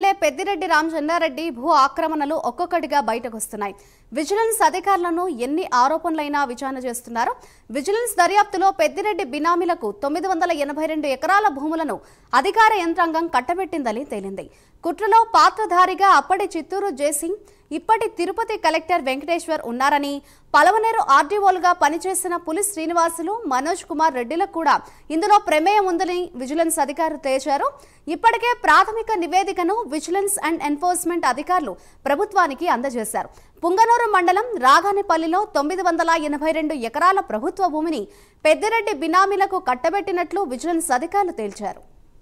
చూస్తుంటే పెద్దిరెడ్డి రామచంద్రారెడ్డి భూ ఆక్రమణలు ఒక్కొక్కటిగా బయటకొస్తున్నాయి విజిలెన్స్ అధికారులను ఎన్ని ఆరోపణలైనా విచారణ చేస్తున్నారు విజిలెన్స్ దర్యాప్తులో పెద్దిరెడ్డి బినామీలకు తొమ్మిది వందల ఎనభై రెండు ఎకరాల భూములను అధికార యంత్రాంగం కట్టబెట్టిందని తేలింది కుట్రలో పాత్రధారిగా అప్పటి చిత్తూరు జయసింగ్ ఇప్పటి తిరుపతి కలెక్టర్ వెంకటేశ్వర్ ఉన్నారని పలవనేరు ఆర్డీఓలుగా పనిచేసిన పులి శ్రీనివాసులు మనోజ్ కుమార్ రెడ్డిలకు కూడా ఇందులో ప్రమేయం ఉందని విజిలెన్స్ అధికారులు తేల్చారు ఇప్పటికే ప్రాథమిక నివేదికను విజిలెన్స్ అండ్ ఎన్ఫోర్స్మెంట్ అధికారులు ప్రభుత్వానికి అందజేశారు పుంగనూరు మండలం రాగానిపల్లిలో తొమ్మిది వందల ఎనభై రెండు ఎకరాల ప్రభుత్వ భూమిని పెద్దిరెడ్డి బినామీలకు కట్టబెట్టినట్లు విజిలెన్స్ అధికారులు తేల్చారు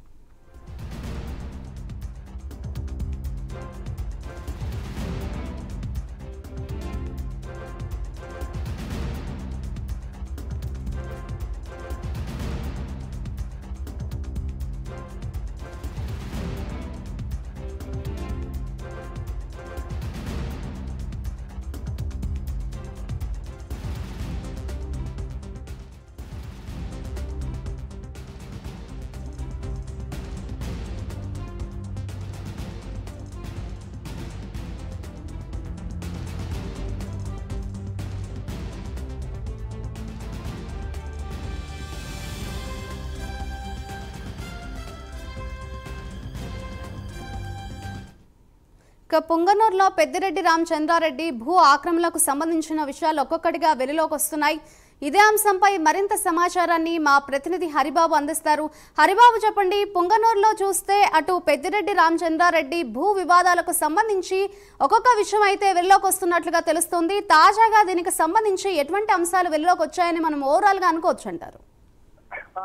ఇక పుంగనూరులో పెద్దిరెడ్డి రామచంద్రారెడ్డి భూ ఆక్రమణలకు సంబంధించిన విషయాలు ఒక్కొక్కటిగా వెలుగులోకి వస్తున్నాయి ఇదే అంశంపై మరింత సమాచారాన్ని మా ప్రతినిధి హరిబాబు అందిస్తారు హరిబాబు చెప్పండి పుంగనూరులో చూస్తే అటు పెద్దిరెడ్డి రామచంద్రారెడ్డి భూ వివాదాలకు సంబంధించి ఒక్కొక్క విషయం అయితే వెలుగులోకి వస్తున్నట్లుగా తెలుస్తుంది తాజాగా దీనికి సంబంధించి ఎటువంటి అంశాలు వెలుగులోకి వచ్చాయని మనం ఓవరాల్ గా అనుకోవచ్చు అంటారు ఆ,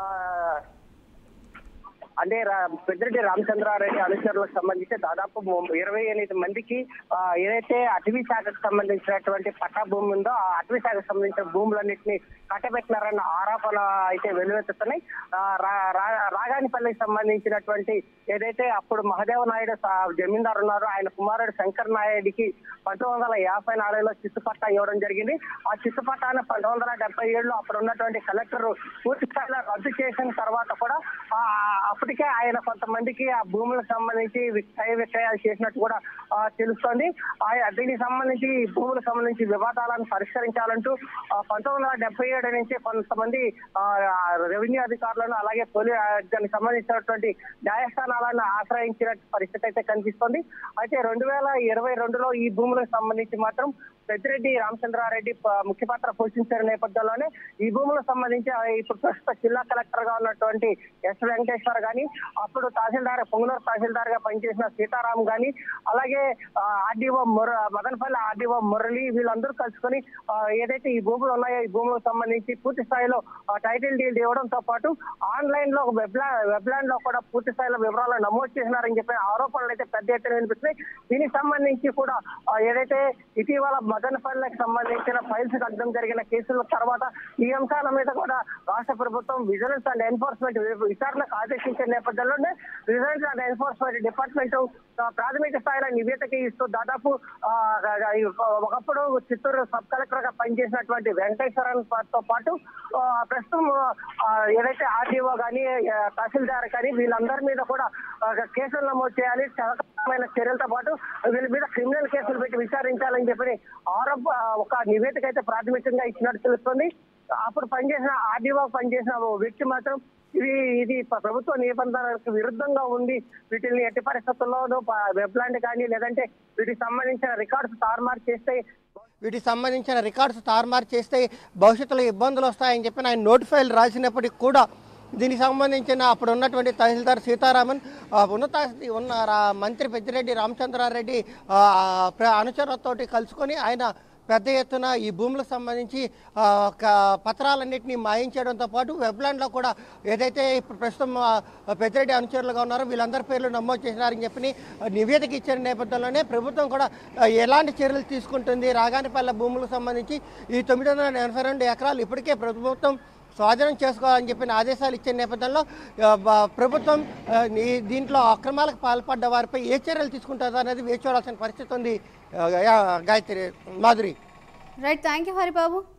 అంటే రా- పెద్దిరెడ్డి రామచంద్రారెడ్డి అనుచరులకు సంబంధించి దాదాపు ము- ఇరవై ఎనిమిది మందికి ఆ, ఏదైతే అటవీ శాఖకు సంబంధించినటువంటి పట్టా భూమి ఉందో ఆ అటవీ శాఖకు సంబంధించిన భూములన్నింటినీ కట్టబెట్టినారన్న ఆరోపణ అయితే వెలువెత్తుతున్నాయి ఆ, రా- రా- రాగానిపల్లికి సంబంధించినటువంటి ఏదైతే అప్పుడు మహదేవ నాయుడు సా- జమీందారు ఉన్నారో ఆయన కుమారుడు శంకర్ నాయుడికి పంతొమ్మిది వందల యాభై నాలుగులో చిత్తుపట్టా ఇవ్వడం జరిగింది ఆ చిత్తుపట్టాను పంతొమ్మిది వందల డెబ్బై ఏడులో అప్పుడు ఉన్నటువంటి కలెక్టర్ పూర్తి స్థాయిలో రద్దు చేసిన తర్వాత కూడా ఆ, అప్పటికే ఆయన కొంతమందికి ఆ భూములకు సంబంధించి విక్రయ విక్రయాలు చేసినట్టు కూడా ఆ, తెలుస్తోంది ఆ- దీనికి సంబంధించి ఈ భూములకు సంబంధించి వివాదాలను పరిష్కరించాలంటూ ఆ, పంతొమ్మిది వందల డెబ్బై ఏడు నుంచి కొంతమంది ఆ, ఆ, రెవెన్యూ అధికారులను అలాగే పోలీ ఆ, దానికి సంబంధించినటువంటి న్యాయస్థానాలను ఆశ్రయించిన పరిస్థితి అయితే కనిపిస్తోంది అయితే రెండు వేల ఇరవై రెండులో ఈ భూములకు సంబంధించి మాత్రం పెద్దిరెడ్డి రామచంద్రారెడ్డి ప- ముఖ్య పాత్ర పోషించిన నేపథ్యంలోనే ఈ భూములకు సంబంధించి ఆ, ఇప్పుడు ప్రస్తుత జిల్లా కలెక్టర్ గా ఉన్నటువంటి ఎస్ వెంకటేశ్వర్ గాని అప్పుడు తహసీల్దార్ పొంగునూరు తహసీల్దార్ గా పనిచేసిన సీతారాం గాని అలాగే ఆర్డీఓ ముర మదనపల్లి ఆర్డీఓ మురళి వీళ్ళందరూ కలుసుకొని ఆ, ఏదైతే ఈ భూములు ఉన్నాయో ఈ భూములకు సంబంధించి పూర్తి స్థాయిలో ఆ, టైటిల్ డీల్ ఇవ్వడంతో పాటు ఆన్లైన్ లో వెబ్లా వెబ్లాండ్ లో కూడా పూర్తి స్థాయిలో వివరాలు నమోదు చేసినారని చెప్పి ఆరోపణలు అయితే పెద్ద ఎత్తున వినిపిస్తున్నాయి దీనికి సంబంధించి కూడా ఆ, ఏదైతే ఇటీవల మదనపల్లికి సంబంధించిన ఫైల్స్ కట్టడం జరిగిన కేసుల తర్వాత ఈ అంశాల మీద కూడా రాష్ట్ర ప్రభుత్వం విజిలెన్స్ అండ్ ఎన్ఫోర్స్మెంట్ విచారణకు ఆదేశించిన నేపథ్యంలోనే విజిలెన్స్ అండ్ ఎన్ఫోర్స్మెంట్ డిపార్ట్మెంట్ ఆ, ప్రాథమిక స్థాయిలో నివేదిక ఇస్తూ దాదాపు ఆ, ఈ ఒకప్పుడు చిత్తూరు సబ్ కలెక్టర్ గా పనిచేసినటువంటి వెంకటేశ్వరన్ తో పాటు ఆ, ప్రస్తుతం ఆ, ఏదైతే ఆర్డీఓ కానీ ఆ, తహసీల్దార్ కానీ వీళ్ళందరి మీద కూడా ఆ, కేసులు నమోదు చేయాలి చట్టపరమైన చర్యలతో పాటు వీళ్ళ మీద క్రిమినల్ కేసులు పెట్టి విచారించాలని చెప్పి ఆరోప ఒక నివేదిక అయితే ప్రాథమికంగా ఇచ్చినట్టు తెలుస్తుంది అప్పుడు పనిచేసిన ఆర్డీఓ పనిచేసిన ఓ వ్యక్తి మాత్రం ఇది ఇది ప- ప్రభుత్వ నిబంధనలకు విరుద్ధంగా ఉంది వీటిని ఎట్టి పరిస్థితుల్లోనూ ప- వెబ్లాండ్ కానీ లేదంటే వీటికి సంబంధించిన రికార్డ్స్ తారుమారు చేస్తే వీటికి సంబంధించిన రికార్డ్స్ తారుమారు చేస్తే భవిష్యత్తులో ఇబ్బందులు వస్తాయని చెప్పి ఆయన నోటిఫైల్ రాసినప్పటికి కూడా దీనికి సంబంధించిన అప్పుడు ఉన్నటువంటి తహసీల్దార్ సీతారామన్ ఆ, ఉన్నత ఉన్న రా- మంత్రి పెద్దిరెడ్డి రామచంద్రారెడ్డి ఆ, ప్ర- అనుచరులతోటి కలుసుకొని ఆయన పెద్ద ఎత్తున ఈ భూములకు సంబంధించి ఆ, ఒక పత్రాలన్నింటినీ మాయించడంతో పాటు వెబ్లాండ్లో కూడా ఏదైతే ఇప్పుడు ప్రస్తుతం ఆ, పెద్దిరెడ్డి అనుచరులుగా ఉన్నారో వీళ్ళందరి పేర్లు నమోదు చేసినారని చెప్పి నివేదిక ఇచ్చిన నేపథ్యంలోనే ప్రభుత్వం కూడా ఆ, ఎలాంటి చర్యలు తీసుకుంటుంది రాగానిపల్లె భూములకు సంబంధించి ఈ తొమ్మిది వందల ఎనభై రెండు ఎకరాలు ఇప్పటికే ప్రభుత్వం స్వాధీనం చేసుకోవాలని చెప్పిన ఆదేశాలు ఇచ్చిన నేపథ్యంలో ఆ, బ- ప్రభుత్వం ఆ, ఈ దీంట్లో అక్రమాలకు పాల్పడ్డ వారిపై ఏ చర్యలు తీసుకుంటుందో అనేది వేచి చూడాల్సిన పరిస్థితి ఉంది ఆ, యా- Gayatri Madhuri right thank you Haribabu